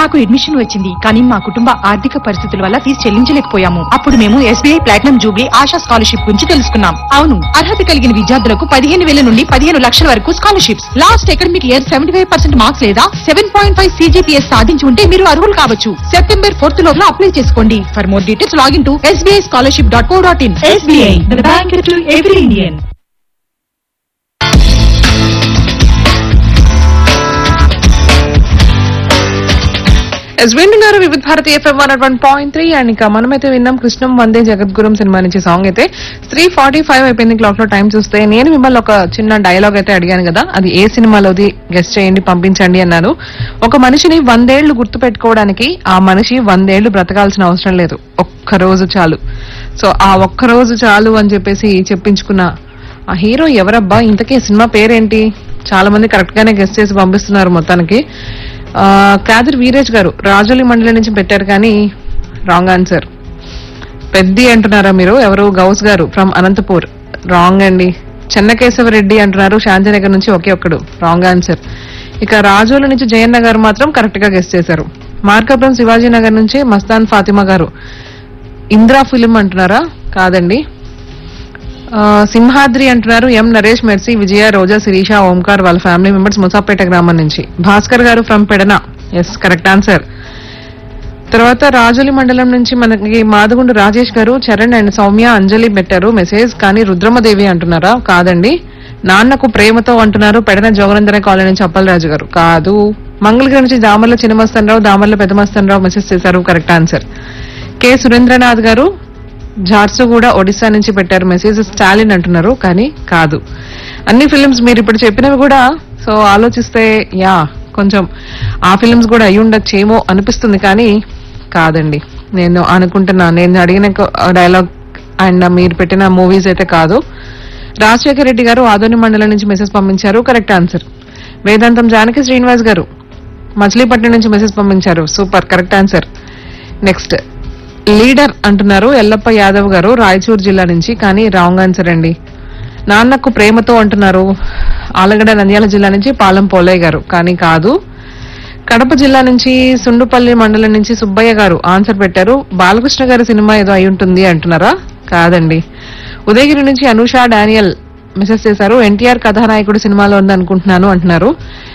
నాకు అడ్మిషన్ వచ్చింది కానీ మా కుటుంబ ఆర్థిక పరిస్థితుల వల్ల ఫీజు చెల్లించలేకపోయాము అప్పుడు మేము SBI platinum jubilee Asha scholarship గురించి తెలుసుకున్నాం అవును అర్హత కలిగిన విద్యార్థులకు పదిహేను వేల నుండి పదిహేను లక్షల వరకు scholarships last academic year seventy five percent marks లేదా సెవెన్ పాయింట్ ఫైవ్ సీజీపీఎస్ సాధించి ఉంటే మీరు అర్హులు కావచ్చు సెప్టెంబర్ ఫోర్త్ లోపల అప్లై చేసుకోండి for more details login to SBI scholarship dot co dot in SBI bank to every Indian ఎస్ వింటున్నారు Vividh Bharati FM one one point three and ఇంకా మనమైతే విన్నాం కృష్ణం వందే జగద్గురం సినిమా నుంచి సాంగ్ అయితే త్రీ ఫార్టీ ఫైవ్ అయిపోయింది క్లాక్ లో టైం చూస్తే నేను మిమ్మల్ని ఒక చిన్న డైలాగ్ అయితే అడిగాను కదా అది ఏ సినిమాలోది గెస్ట్ చేయండి పంపించండి అన్నారు ఒక మనిషిని వందేళ్లు గుర్తు పెట్టుకోవడానికి ఆ మనిషి వందేళ్లు బ్రతకాల్సిన అవసరం లేదు ఒక్క రోజు చాలు సో ఆ ఒక్క రోజు చాలు అని చెప్పేసి చెప్పించుకున్న ఆ హీరో ఎవరబ్బా ఇంతకీ ఈ సినిమా పేరేంటి చాలా మంది కరెక్ట్ గానే గెస్ట్ చేసి పంపిస్తున్నారు మొత్తానికి ఆ, కాదర్ వీరేష్ గారు రాజోలి మండలి నుంచి పెట్టారు కానీ రాంగ్ ఆన్సర్ పెద్ది అంటున్నారా మీరు ఎవరు గౌస్ గారు ఫ్రమ్ అనంతపూర్ రాంగ్ అండి చెన్నకేశవరెడ్డి అంటున్నారు శాంతినగర్ నుంచి ఒకే ఒక్కడు రాంగ్ ఆన్సర్ ఇక రాజోలు నుంచి జయన్న గారు మాత్రం కరెక్ట్ గా గెస్ట్ చేశారు మార్కాపురం శివాజీ నగర్ నుంచి మస్తాన్ ఫాతిమా గారు ఇందిరా ఫిలిం అంటున్నారా కాదండి ఆ, సింహాద్రి అంటున్నారు ఎం నరేష్ మెర్సీ విజయ రోజా శిరీష ఓంకార్ వాళ్ళ ఫ్యామిలీ మెంబర్స్ ముసాపేట గ్రామం నుంచి భాస్కర్ గారు from Pedana yes correct answer తర్వాత రాజులి మండలం నుంచి మనకి మాదగుండు రాజేష్ గారు చరణ్ అండ్ సౌమ్య అంజలి పెట్టారు మెసేజ్ కానీ రుద్రమదేవి అంటున్నారా కాదండి నాన్నకు ప్రేమతో అంటున్నారు పెడన జోగనందన కాలనీ నుంచి అప్పలరాజు గారు కాదు మంగళగిరి నుంచి దామర్ల చిన్నమస్తనరావు దామర్ల పెద్దమస్తనరావు మెసేజ్ చేశారు కరెక్ట్ ఆన్సర్ కె సురేంద్రనాథ్ గారు జార్సుగూడ ఒడిశా నుంచి పెట్టారు మెసేజ్ స్టాలిన్ అంటున్నారు కానీ కాదు అన్ని ఫిలిమ్స్ మీరు ఇప్పుడు చెప్పినవి కూడా సో ఆలోచిస్తే యా కొంచెం ఆ ఫిలిమ్స్ కూడా అయి ఉండొచ్చేమో అనిపిస్తుంది కానీ కాదండి నేను అనుకుంటున్నా నేను అడిగిన డైలాగ్ అండ్ మీరు పెట్టిన మూవీస్ అయితే కాదు రాజశేఖర రెడ్డి గారు ఆదోని మండలం నుంచి మెసేజ్ పంపించారు కరెక్ట్ ఆన్సర్ వేదాంతం జానకి శ్రీనివాస్ గారు మచిలీపట్నం నుంచి మెసేజ్ పంపించారు super correct answer next leader అంటున్నారు ఎల్లప్ప యాదవ్ గారు రాయచూరు జిల్లా నుంచి కానీ రాంగ్ ఆన్సర్ అండి నాన్నకు ప్రేమతో అంటున్నారు ఆలగడ్డ నంద్యాల జిల్లా నుంచి పాలెం పోలయ్య గారు కానీ కాదు కడప జిల్లా నుంచి సుండుపల్లి మండలం నుంచి సుబ్బయ్య గారు ఆన్సర్ పెట్టారు బాలకృష్ణ గారి సినిమా ఏదో అయి ఉంటుంది అంటున్నారా కాదండి ఉదయగిరి నుంచి అనూష డానియల్ మెసేజ్ చేశారు ఎన్టీఆర్ కథానాయకుడు సినిమాలో ఉంది అనుకుంటున్నాను అంటున్నారు